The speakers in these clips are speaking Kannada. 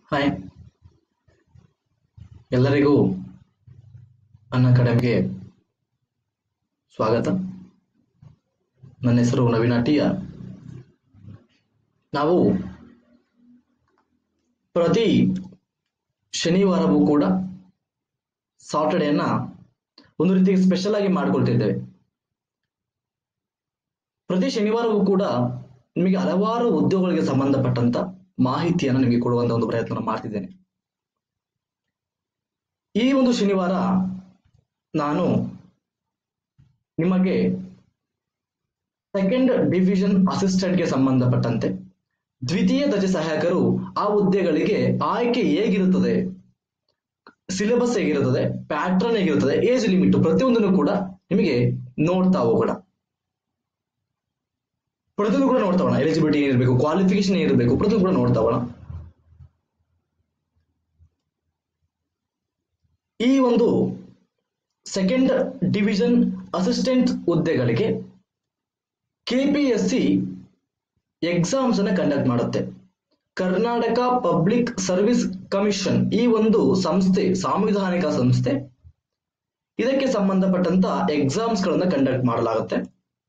ಹಾಯ್ ಎಲ್ಲರಿಗೂ ಅನ್ನ ಅಕಾಡೆಮಿಗೆ ಸ್ವಾಗತ ನನ್ನ ಹೆಸರು ನವೀನ ಟಿಯ ನಾವು ಪ್ರತಿ ಶನಿವಾರವೂ ಕೂಡ ಸಾಟರ್ಡೇನ ಒಂದು ರೀತಿ ಸ್ಪೆಷಲ್ ಆಗಿ ಮಾಡ್ಕೊಳ್ತಿದ್ದೇವೆ ಪ್ರತಿ ಶನಿವಾರವೂ ಕೂಡ ನಿಮಗೆ ಹಲವಾರು ಉದ್ಯೋಗಗಳಿಗೆ ಸಂಬಂಧಪಟ್ಟಂತ ಮಾಹಿತಿಯನ್ನು ನಿಮಗೆ ಕೊಡುವಂತ ಒಂದು ಪ್ರಯತ್ನ ಮಾಡ್ತಿದ್ದೇನೆ ಈ ಒಂದು ಶನಿವಾರ ನಾನು ನಿಮಗೆ ಸೆಕೆಂಡ್ ಡಿವಿಷನ್ ಅಸಿಸ್ಟೆಂಟ್ಗೆ ಸಂಬಂಧಪಟ್ಟಂತೆ ದ್ವಿತೀಯ ದರ್ಜೆ ಸಹಾಯಕರು ಆ ಹುದ್ದೆಗಳಿಗೆ ಆಯ್ಕೆ ಹೇಗಿರುತ್ತದೆ ಸಿಲೆಬಸ್ ಹೇಗಿರುತ್ತದೆ ಪ್ಯಾಟ್ರನ್ ಹೇಗಿರುತ್ತದೆ ಏಜ್ ಲಿಮಿಟ್ ಪ್ರತಿಯೊಂದನ್ನು ಕೂಡ ನಿಮಗೆ ನೋಡ್ತಾ ಹೋಗೋಣ ಪ್ರತಿಯೊಂದು ಕೂಡ ನೋಡ್ತಾ ಹೋಗೋಣ ಎಲಿಜಿಬಿಲಿಟಿ ಏನಿರಬೇಕು ಕ್ವಾಲಿಫಿಕೇಶನ್ ಏನಿರಬೇಕು ಪ್ರತಿಯೊಂದು ಕೂಡ ನೋಡ್ತಾ ಹೋಗೋಣ ಈ ಒಂದು ಸೆಕೆಂಡ್ ಡಿವಿಷನ್ ಅಸಿಸ್ಟೆಂಟ್ ಹುದ್ದೆಗಳಿಗೆ ಕೆಪಿಎಸ್ಸಿ ಎಕ್ಸಾಮ್ಸ್ ಅನ್ನ ಕಂಡಕ್ಟ್ ಮಾಡುತ್ತೆ ಕರ್ನಾಟಕ ಪಬ್ಲಿಕ್ ಸರ್ವಿಸ್ ಕಮಿಷನ್ ಈ ಒಂದು ಸಂಸ್ಥೆ ಸಾಂವಿಧಾನಿಕ ಸಂಸ್ಥೆ ಇದಕ್ಕೆ ಸಂಬಂಧಪಟ್ಟಂತ ಎಕ್ಸಾಮ್ಸ್ ಗಳನ್ನ ಕಂಡಕ್ಟ್ ಮಾಡಲಾಗುತ್ತೆ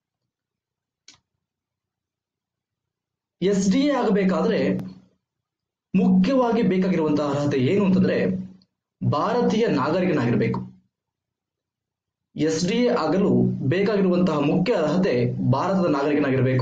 ಎಸ್ ಡಿ ಎ ಆಗಬೇಕಾದ್ರೆ ಮುಖ್ಯವಾಗಿ ಬೇಕಾಗಿರುವಂತಹ ಅರ್ಹತೆ ಏನು ಅಂತಂದ್ರೆ ಭಾರತೀಯ ನಾಗರಿಕನಾಗಿರಬೇಕು ಎಸ್ ಡಿ ಎ ಆಗಲು ಬೇಕಾಗಿರುವಂತಹ ಮುಖ್ಯ ಅರ್ಹತೆ ಭಾರತದ ನಾಗರಿಕನಾಗಿರಬೇಕು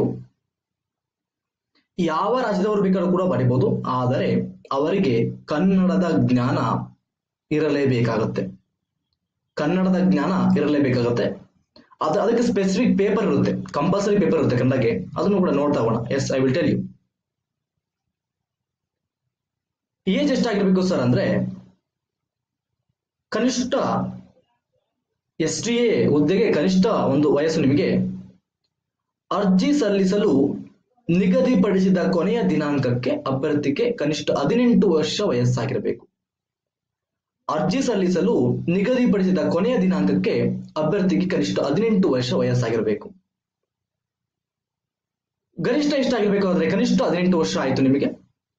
ಯಾವ ರಾಜ್ಯದವರು ಬೇಕಾದ್ರೂ ಕೂಡ ಬರೀಬಹುದು ಆದರೆ ಅವರಿಗೆ ಕನ್ನಡದ ಜ್ಞಾನ ಇರಲೇಬೇಕಾಗುತ್ತೆ ಕನ್ನಡದ ಜ್ಞಾನ ಇರಲೇಬೇಕಾಗುತ್ತೆ ಅದು ಅದಕ್ಕೆ ಸ್ಪೆಸಿಫಿಕ್ ಪೇಪರ್ ಇರುತ್ತೆ ಕಂಪಲ್ಸರಿ ಪೇಪರ್ ಇರುತ್ತೆ ಕನ್ನಡಕ್ಕೆ ಅದನ್ನು ಕೂಡ ನೋಡ್ತಾ ಹೋಗೋಣ yes I will tell you age ಎಷ್ಟಾಗಿರ್ಬೇಕು ಸರ್ ಅಂದ್ರೆ ಕನಿಷ್ಠ ಎಸ್ ಟಿ ಎ ಹುದ್ದೆಗೆ ಕನಿಷ್ಠ ಒಂದು ವಯಸ್ಸು ನಿಮಗೆ ಅರ್ಜಿ ಸಲ್ಲಿಸಲು ನಿಗದಿಪಡಿಸಿದ ಕೊನೆಯ ದಿನಾಂಕಕ್ಕೆ ಅಭ್ಯರ್ಥಿಗೆ ಕನಿಷ್ಠ ಹದಿನೆಂಟು ವರ್ಷ ವಯಸ್ಸಾಗಿರಬೇಕು ಅರ್ಜಿ ಸಲ್ಲಿಸಲು ನಿಗದಿಪಡಿಸಿದ ಕೊನೆಯ ದಿನಾಂಕಕ್ಕೆ ಅಭ್ಯರ್ಥಿಗೆ ಕನಿಷ್ಠ ಹದಿನೆಂಟು ವರ್ಷ ವಯಸ್ಸಾಗಿರಬೇಕು ಗರಿಷ್ಠ ಎಷ್ಟಾಗಿರ್ಬೇಕು ಅಂದ್ರೆ ಕನಿಷ್ಠ ಹದಿನೆಂಟು ವರ್ಷ ಆಯ್ತು ನಿಮಗೆ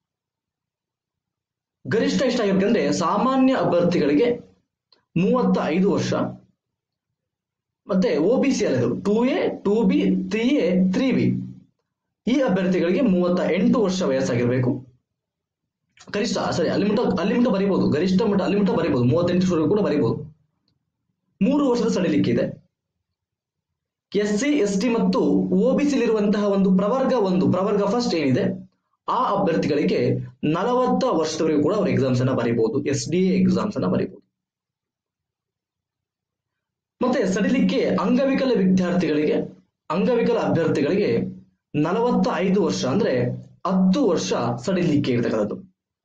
ಗರಿಷ್ಠ ಎಷ್ಟಾಗಿರ್ಬೇಕಂದ್ರೆ ಸಾಮಾನ್ಯ ಅಭ್ಯರ್ಥಿಗಳಿಗೆ ಮೂವತ್ತ ಐದು ವರ್ಷ ಮತ್ತೆ ಒ ಬಿ ಸಿ ಅಲ್ಲಿ two A two B three A three B ಈ ಅಭ್ಯರ್ಥಿಗಳಿಗೆ ಮೂವತ್ತ ಎಂಟು ವರ್ಷ ವಯಸ್ಸಾಗಿರ್ಬೇಕು ಕನಿಷ್ಠ ಸರಿ ಅಲ್ಲಿ ಮಟ್ಟ ಅಲ್ಲಿ ಮಟ್ಟ ಬರೀಬಹುದು ಗರಿಷ್ಠ ಮಟ್ಟ ಅಲ್ಲಿ ಮಟ್ಟ ಬರೀಬಹುದು ಮೂವತ್ತೆಂಟು ವರ್ಷ ಕೂಡ ಬರೀಬಹುದು ಮೂರು ವರ್ಷದ ಸಡಿಲಿಕೆ ಇದೆ ಎಸ್ ಸಿ ಎಸ್ ಟಿ ಮತ್ತು ಇರುವಂತಹ ಒಂದು ಪ್ರವರ್ಗ ಒಂದು ಪ್ರವರ್ಗ ಫಸ್ಟ್ ಏನಿದೆ ಆ ಅಭ್ಯರ್ಥಿಗಳಿಗೆ ನಲವತ್ತ ವರ್ಷದವರೆಗೂ ಕೂಡ ಅವರು ಎಕ್ಸಾಮ್ಸ್ ಅನ್ನ ಬರೀಬಹುದು ಎಸ್ ಡಿ ಎ ಎಕ್ಸಾಮ್ಸ್ ಅನ್ನ ಬರೀಬಹುದು ಮತ್ತೆ ಸಡಿಲಿಕೆ ಅಂಗವಿಕಲ ವಿದ್ಯಾರ್ಥಿಗಳಿಗೆ ಅಂಗವಿಕಲ ಅಭ್ಯರ್ಥಿಗಳಿಗೆ ನಲವತ್ತ ಐದು ವರ್ಷ ಅಂದ್ರೆ ಹತ್ತು ವರ್ಷ ಸಡಿಲಿಕೆ ಇರ್ತಕ್ಕಂಥದ್ದು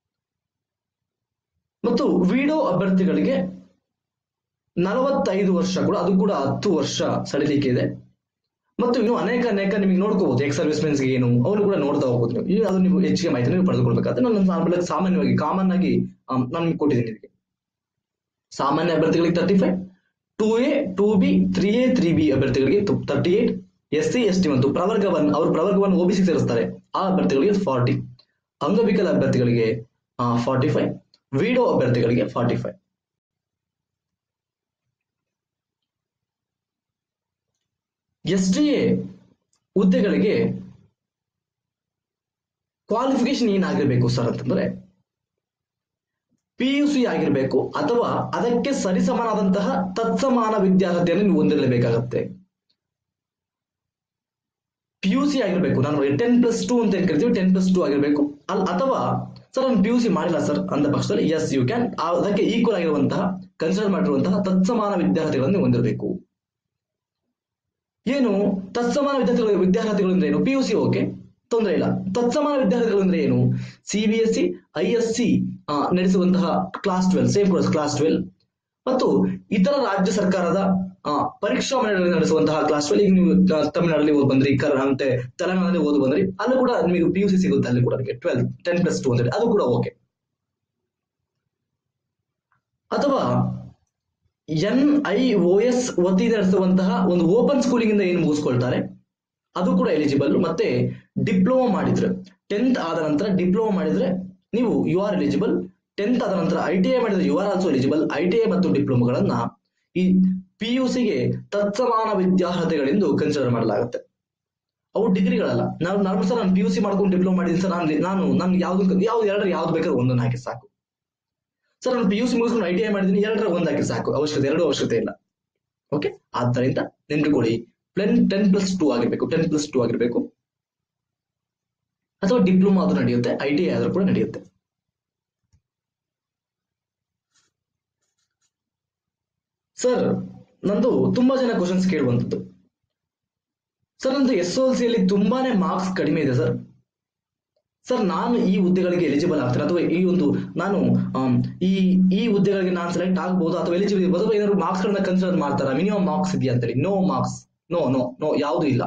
ಮತ್ತು ವಿಡೋ ಅಭ್ಯರ್ಥಿಗಳಿಗೆ ನಲವತ್ತೈದು ವರ್ಷ ಕೂಡ ಅದು ಕೂಡ ಹತ್ತು ವರ್ಷ ಸಡಿಲಿಕೆ ಇದೆ ಮತ್ತು ಇನ್ನು ಅನೇಕ ಅನೇಕ ನಿಮಗೆ ನೋಡ್ಕೋಬಹುದು ಎಕ್ಸ್ ಸರ್ವಿಸ್ ಮೆನ್ಸ್ಗೆ ಏನು ಅವರು ಕೂಡ ನೋಡ್ತಾ ಹೋಗ್ಬೋದು ನೀವು ಇದು ಅದು ನೀವು ಹೆಚ್ಚಿಗೆ ಮಾಹಿತಿ ನೀವು ಪಡೆದುಕೊಳ್ಬೇಕಾದ್ರೆ ನನ್ನ ನಾರ್ಮಲ್ ಸಾಮಾನ್ಯವಾಗಿ ಕಾಮನ್ ಆಗಿ ನಾನು ನಿಮ್ಗೆ ಕೊಟ್ಟಿದ್ದೀನಿ ಇದಕ್ಕೆ ಸಾಮಾನ್ಯ ಅಭ್ಯರ್ಥಿಗಳಿಗೆ thirty five two A two B three A three B ಅಭ್ಯರ್ಥಿಗಳಿಗೆ thirty eight S C S T ಮತ್ತು ಪ್ರವರ್ಗ ಒನ್ ಅವರು ಪ್ರವರ್ಗ ಒನ್ ಓಬಿಸಿ ಸೇರಿಸ್ತಾರೆ ಆ ಅಭ್ಯರ್ಥಿಗಳಿಗೆ ಫಾರ್ಟಿ ಅಂಗವಿಕಲ ಅಭ್ಯರ್ಥಿಗಳಿಗೆ ಫಾರ್ಟಿ ಫೈವ್ ವಿಡೋ ಅಭ್ಯರ್ಥಿಗಳಿಗೆ forty five S D A ಹುದ್ದೆಗಳಿಗೆ ಕ್ವಾಲಿಫಿಕೇಶನ್ ಏನಾಗಿರ್ಬೇಕು ಸರ್ ಅಂತಂದ್ರೆ ಪಿ ಯು ಸಿ ಆಗಿರ್ಬೇಕು ಅಥವಾ ಅದಕ್ಕೆ ಸರಿಸಮಾನಾದಂತಹ ತತ್ಸಮಾನ ವಿದ್ಯಾರ್ಹತೆಯನ್ನು ನೀವು ಹೊಂದಿರಲೇಬೇಕಾಗತ್ತೆ ಪಿ ಯು ಸಿ ಆಗಿರ್ಬೇಕು ನಾನು ಟೆನ್ ಪ್ಲಸ್ ಟೂ ಅಂತ ಏನ್ ಕರಿತೀವಿ ಟೆನ್ ಪ್ಲಸ್ ಟೂ ಆಗಿರ್ಬೇಕು ಅಲ್ ಅಥವಾ ಸರ್ ನಾನು ಪಿ ಯು ಸಿ ಮಾಡಿಲ್ಲ ಸರ್ ಅಂದ ಪಕ್ಷದಲ್ಲಿ ಎಸ್ ಯು ಕ್ಯಾನ್ ಅದಕ್ಕೆ ಈಕ್ವಲ್ ಆಗಿರುವಂತಹ ಕನ್ಸಿಡರ್ ಮಾಡಿರುವಂತಹ ತತ್ಸಮಾನ ವಿದ್ಯಾರ್ಥಿಗಳನ್ನು ನೀವು ಹೊಂದಿರಬೇಕು ಏನು ತತ್ಸಮಾನ ವಿದ್ಯಾರ್ಥಿಗಳು ವಿದ್ಯಾರ್ಥಿಗಳು ಅಂದ್ರೆ ಏನು ಪಿ ಯು ಸಿ ಓಕೆ ತೊಂದರೆ ಇಲ್ಲ ತತ್ಸಮಾನ ವಿದ್ಯಾರ್ಥಿಗಳು ಅಂದ್ರೆ ಏನು C B S C I S C ನಡೆಸುವಂತಹ class twelve same course class twelve ಮತ್ತು ಇತರ ರಾಜ್ಯ ಸರ್ಕಾರದ ಪರೀಕ್ಷಾ ಮಂಡಳಿಗಳಲ್ಲಿ ನಡೆಸುವಂತಹ ಕ್ಲಾಸ್ ಟ್ವೆಲ್ ಈಗ ನೀವು ತಮಿಳುನಾಡಲ್ಲಿ ಓದ್ ಬಂದ್ರಿ ಮತ್ತೆ ತೆಲಂಗಾಣದಲ್ಲಿ ಓದ್ ಬಂದ್ರಿ ಅಲ್ಲೂ ಕೂಡ ನಿಮಗೆ ಪಿ ಯು ಸಿ ಸಿಗುತ್ತೆ ಅಲ್ಲಿ ಕೂಡ ನಿಮಗೆ ಟ್ವೆಲ್ ಟೆನ್ ಪ್ಲಸ್ ಟು ಅಂತ ಅದು ಕೂಡ ಓಕೆ ಅಥವಾ ಎನ್ ಐ ಒ ಎಸ್ ವತಿಯಿಂದ ನಡೆಸುವಂತಹ ಒಂದು ಓಪನ್ ಸ್ಕೂಲಿಂಗ್ ಇಂದ ಏನು ಮುಗಿಸ್ಕೊಳ್ತಾರೆ ಅದು ಕೂಡ ಎಲಿಜಿಬಲ್ ಮತ್ತೆ ಡಿಪ್ಲೊಮಾ ಮಾಡಿದ್ರೆ ಟೆಂತ್ ಆದ ನಂತರ ಡಿಪ್ಲೊಮಾ ಮಾಡಿದ್ರೆ ನೀವು ಯು ಆರ್ ಎಲಿಜಿಬಲ್ ಟೆಂತ್ ಆದ ನಂತರ ಐ ಟಿ ಐ ಮಾಡಿದ್ರೆ you are also eligible I T I ಮತ್ತು ಡಿಪ್ಲೊಮಾಗಳನ್ನ ಈ ಪಿ ಯು ಸಿಗೆ ತತ್ಸಮಾನ ವಿದ್ಯಾರ್ಹತೆಗಳೆಂದು ಕನ್ಸಿಡರ್ ಮಾಡಲಾಗುತ್ತೆ ಅವು ಡಿಗ್ರಿಗಳಲ್ಲ ನಾವು ನಾರ್ಮಲ್ ಸರ್ ನಾನು ಪಿ ಯು ಸಿ ಮಾಡ್ಕೊಂಡು ಡಿಪ್ಲೊಮಾ ಮಾಡಿದ್ದೀನಿ ಸರ್ ನಾನು ನಾನು ನನ್ಗೆ ಯಾವ್ದು ಯಾವ್ದು ಎರಡರ ಯಾವ್ದು ಬೇಕಾದ್ರೆ ಒಂದನ್ನು ಹಾಕಿ ಸಾಕು ಸರ್ ನಾನು ಪಿ ಯು ಸಿ ಮುಗಿಸ್ಕೊಂಡು ಐ ಟಿ ಐ ಮಾಡಿದ್ದೀನಿ ಎರಡರ ಒಂದು ಹಾಕಿ ಸಾಕು ಅವಶ್ಯಕತೆ ಎರಡು ಅವಶ್ಯಕತೆ ಇಲ್ಲ ಓಕೆ ಆದ್ದರಿಂದ ನೆನ್ಪಿಕೊಳ್ಳಿ ಪ್ಲೆನ್ ಟೆನ್ ಪ್ಲಸ್ ಟೂ ಆಗಿರ್ಬೇಕು ಟೆನ್ ಪ್ಲಸ್ ಟೂ ಆಗಿರ್ಬೇಕು ಅಥವಾ ಡಿಪ್ಲೊಮಾ ಆದ್ರೂ ನಡೆಯುತ್ತೆ ಐ ಟಿ ಐ ಆದ್ರೂ ಕೂಡ ನಡೆಯುತ್ತೆ ಸರ್ ನಂದು ತುಂಬಾ ಜನ ಕ್ವಶನ್ಸ್ ಕೇಳುವಂಥದ್ದು ಸರ್ ನಂದು ಎಸ್ ಎಲ್ ಸಿ ಅಲ್ಲಿ ತುಂಬಾನೇ ಮಾರ್ಕ್ಸ್ ಕಡಿಮೆ ಇದೆ ಸರ್ ಸರ್ ನಾನು ಈ ಹುದ್ದೆಗಳಿಗೆ ಎಲಿಜಿಬಲ್ ಆಗ್ತೇನೆ ಅಥವಾ ಈ ಒಂದು ನಾನು ಆಮ್, ಈ ಈ ಹುದ್ದೆಗಳಿಗೆ ನಾನು ಸೆಲೆಕ್ಟ್ ಆಗ್ಬಹುದು ಅಥವಾ ಎಲಿಜಿಬಲ್ ಇರ್ಬೋದು ಅಥವಾ ಏನಾದ್ರು ಮಾರ್ಕ್ಸ್ ಗಳನ್ನ ಕನ್ಸಿಡರ್ ಮಾಡ್ತಾರಾ ಮಿನಿಮಮ್ ಮಾರ್ಕ್ಸ್ ಇದೆಯಾ ಅಂತೇಳಿ no marks no no no ಯಾವುದು ಇಲ್ಲ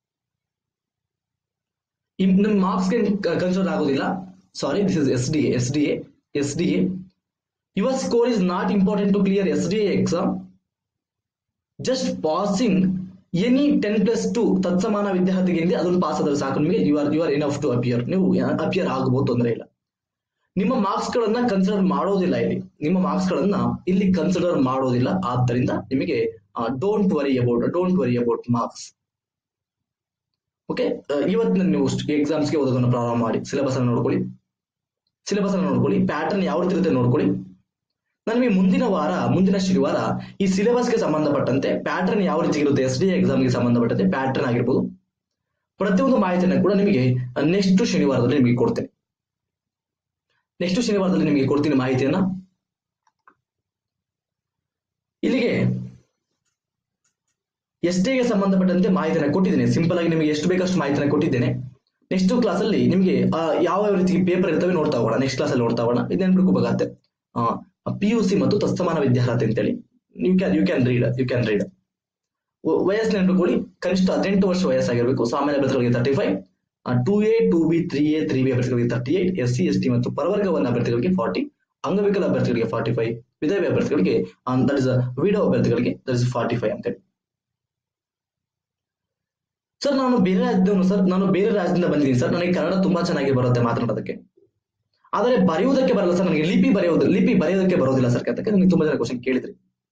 ಈ ನಿಮ್ ಮಾರ್ಕ್ಸ್ಗೆ ಕನ್ಸಿಡರ್ ಆಗೋದಿಲ್ಲ sorry this is S D S D S D your score is not important to clear S D exam just passing any ten plus two ತತ್ಸಮಾನ ವಿದ್ಯಾರ್ಥಿಗೆ ಏನಿದೆ ಅದನ್ನು ಪಾಸ್ ಆದ್ರೆ ಸಾಕು ನಿಮಗೆ you are you are enough to appear ನೀವು ಅಪಿಯರ್ ಆಗಬಹುದು ತೊಂದರೆ ಇಲ್ಲ ನಿಮ್ಮ ಮಾರ್ಕ್ಸ್ ಗಳನ್ನ ಕನ್ಸಿಡರ್ ಮಾಡೋದಿಲ್ಲ ಇಲ್ಲಿ ನಿಮ್ಮ ಮಾರ್ಕ್ಸ್ ಗಳನ್ನ ಇಲ್ಲಿ ಕನ್ಸಿಡರ್ ಮಾಡೋದಿಲ್ಲ ಆದ್ದರಿಂದ ನಿಮಗೆ don't worry about don't worry about marks okay ಇವತ್ತಿನ ನೀವು ಎಕ್ಸಾಮ್ಸ್ಗೆ ಓದೋದನ್ನು ಪ್ರಾರಂಭ ಮಾಡಿ ಸಿಲೆಬಸ್ ಅನ್ನು ನೋಡ್ಕೊಳ್ಳಿ ಸಿಲೆಬಸ್ ಅನ್ನು ನೋಡ್ಕೊಳ್ಳಿ ಪ್ಯಾಟರ್ನ್ ಯಾವ ರೀತಿ ಇರುತ್ತೆ ನೋಡ್ಕೊಳ್ಳಿ ನಾನು ನಿಮಗೆ ಮುಂದಿನ ವಾರ ಮುಂದಿನ ಶನಿವಾರ ಈ ಸಿಲೆಬಸ್ಗೆ ಸಂಬಂಧಪಟ್ಟಂತೆ ಪ್ಯಾಟರ್ನ್ ಯಾವ ರೀತಿ ಇರುತ್ತೆ ಎಸ್ ಡಿ ಎಕ್ಸಾಮ್ಗೆ ಸಂಬಂಧಪಟ್ಟಂತೆ ಪ್ಯಾಟರ್ನ್ ಆಗಿರ್ಬೋದು ಪ್ರತಿಯೊಂದು ಮಾಹಿತಿಯನ್ನು ಕೂಡ ನಿಮಗೆ ನೆಕ್ಸ್ಟ್ ಶನಿವಾರದಲ್ಲಿ ನಿಮಗೆ ಕೊಡ್ತೇನೆ ನೆಕ್ಸ್ಟ್ ಶನಿವಾರದಲ್ಲಿ ನಿಮಗೆ ಕೊಡ್ತೀನಿ ಮಾಹಿತಿಯನ್ನ ಇಲ್ಲಿಗೆ ಎಸ್ ಗೆ ಸಂಬಂಧಪಟ್ಟಂತೆ ಮಾಹಿತಿಯನ್ನು ಕೊಟ್ಟಿದ್ದೇನೆ ಸಿಂಪಲ್ ಆಗಿ ನಿಮಗೆ ಎಷ್ಟು ಬೇಕಷ್ಟು ಮಾಹಿತಿಯನ್ನು ಕೊಟ್ಟಿದ್ದೇನೆ ನೆಕ್ಸ್ಟ್ ಕ್ಲಾಸ್ ಅಲ್ಲಿ ನಿಮಗೆ ಆ, ಯಾವ ಯಾವ ರೀತಿ ಪೇಪರ್ ಇರ್ತವೆ ನೋಡ್ತಾ ಹೋಗೋಣ ನೆಕ್ಸ್ಟ್ ಕ್ಲಾಸ್ ಅಲ್ಲಿ ನೋಡ್ತಾ ಹೋಗೋಣ ಇದು ನೆನ್ಪಿಟ್ಕೋಬೇಕಾಗತ್ತೆ ಪಿ ಯು ಸಿ ಮತ್ತು ತತ್ಸಮಾನ ವಿದ್ಯಾರ್ಹತೆ ಅಂತೇಳಿ you can you can read you can read ವಯಸ್ಸು ನೆನಪಿಕೊಳ್ಳಿ ಕನಿಷ್ಠ ಹದಿನೆಂಟು ವರ್ಷ ವಯಸ್ಸಾಗಿರಬೇಕು ಸಾಮಾನ್ಯ ಅಭ್ಯರ್ಥಿಗಳಿಗೆ thirty five two A two B three A three B ಅಭ್ಯರ್ಥಿಗಳಿಗೆ thirty eight S C S T ಮತ್ತು ಪರವರ್ಗವನ್ನ ಅಭ್ಯರ್ಥಿಗಳಿಗೆ ಫಾರ್ಟಿ ಅಂಗವಿಕಲ ಅಭ್ಯರ್ಥಿಗಳಿಗೆ ಫಾರ್ಟಿ ಫೈವ್ ವಿಧವೆ ಅಭ್ಯರ್ಥಿಗಳಿಗೆ ದಟ್ ಇಸ್ ವಿಡೋ ಅಭ್ಯರ್ಥಿಗಳಿಗೆ ದಟ್ ಇಸ್ ಫಾರ್ಟಿ ಫೈವ್ ಅಂತೇಳಿ ಸರ್ ನಾನು ಬೇರೆ ರಾಜ್ಯದವನು ಸರ್ ನಾನು ಬೇರೆ ರಾಜ್ಯದಿಂದ ಬಂದಿದ್ದೀನಿ ಸರ್ ನನಗೆ ಕನ್ನಡ ತುಂಬಾ ಚೆನ್ನಾಗಿ ಬರುತ್ತೆ ಮಾತನಾಡೋದಕ್ಕೆ ಆದರೆ ಬರೆಯುವುದಕ್ಕೆ ಬರಲ್ಲ ಸರ್ ನನಗೆ ಲಿಪಿ ಬರೆಯೋದು ಲಿಪಿ ಬರೆಯೋದಕ್ಕೆ ಬರೋದಿಲ್ಲ ಸರ್ ಅದಕ್ಕೆ ನನಗೆ ತುಂಬಾ ಜನ ಕ್ವಶನ್ ಕೇಳಿದ್ರಿ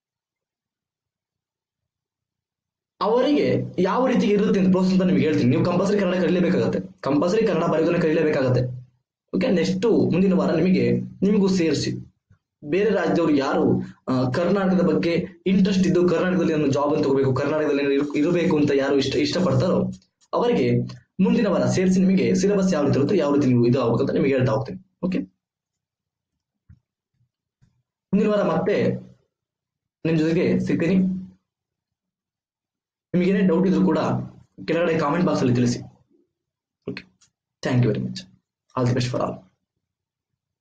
ಅವರಿಗೆ ಯಾವ ರೀತಿ ಇರುತ್ತೆ ಅಂತ ಪ್ರೋಸೆಸ್ ಅಂತ ನಿಮ್ಗೆ ಹೇಳ್ತೀನಿ ನೀವು ಕಂಪಲ್ಸರಿ ಕನ್ನಡ ಕಲಿಲೇಬೇಕಾಗತ್ತೆ ಕಂಪಲ್ಸರಿ ಕನ್ನಡ ಬರೆಯೋದನ್ನ ಕಲಿಲೇಬೇಕಾಗತ್ತೆ ಓಕೆ ನೆಕ್ಸ್ಟ್ ಮುಂದಿನ ವಾರ ನಿಮಗೆ ನಿಮಗೂ ಸೇರಿಸಿ ಬೇರೆ ರಾಜ್ಯದವರು ಯಾರು ಆ, ಕರ್ನಾಟಕದ ಬಗ್ಗೆ ಇಂಟ್ರೆಸ್ಟ್ ಇದ್ದು ಕರ್ನಾಟಕದಲ್ಲಿ ಒಂದು ಜಾಬ್ ಅಂತ ತಗೋಬೇಕು ಕರ್ನಾಟಕದಲ್ಲಿ ಇರು- ಇರಬೇಕು ಅಂತ ಯಾರು ಇಷ್ಟ ಇಷ್ಟಪಡ್ತಾರೋ ಅವರಿಗೆ ಮುಂದಿನ ವಾರ ಸೇರಿಸಿ ನಿಮಗೆ ಸಿಲೆಬಸ್ ಯಾವ ರೀತಿ ಇರುತ್ತೆ ಯಾವ ರೀತಿ ನೀವು ಇದು ಆಗ್ಬೇಕಂತ ನಿಮಗೆ ಹೇಳ್ತಾ ಹೋಗ್ತೀನಿ ಓಕೆ ಮುಂದಿನ ವಾರ ಮತ್ತೆ ನಿಮ್ ಜೊತೆಗೆ ಸಿಗ್ತೀನಿ ನಿಮಗೆ ಏನೇ ಡೌಟ್ ಇದ್ರೂ ಕೂಡ ಕೆಳಗಡೆ ಕಾಮೆಂಟ್ ಬಾಕ್ಸ್ ಅಲ್ಲಿ ತಿಳಿಸಿ okay thank you very much all the best for all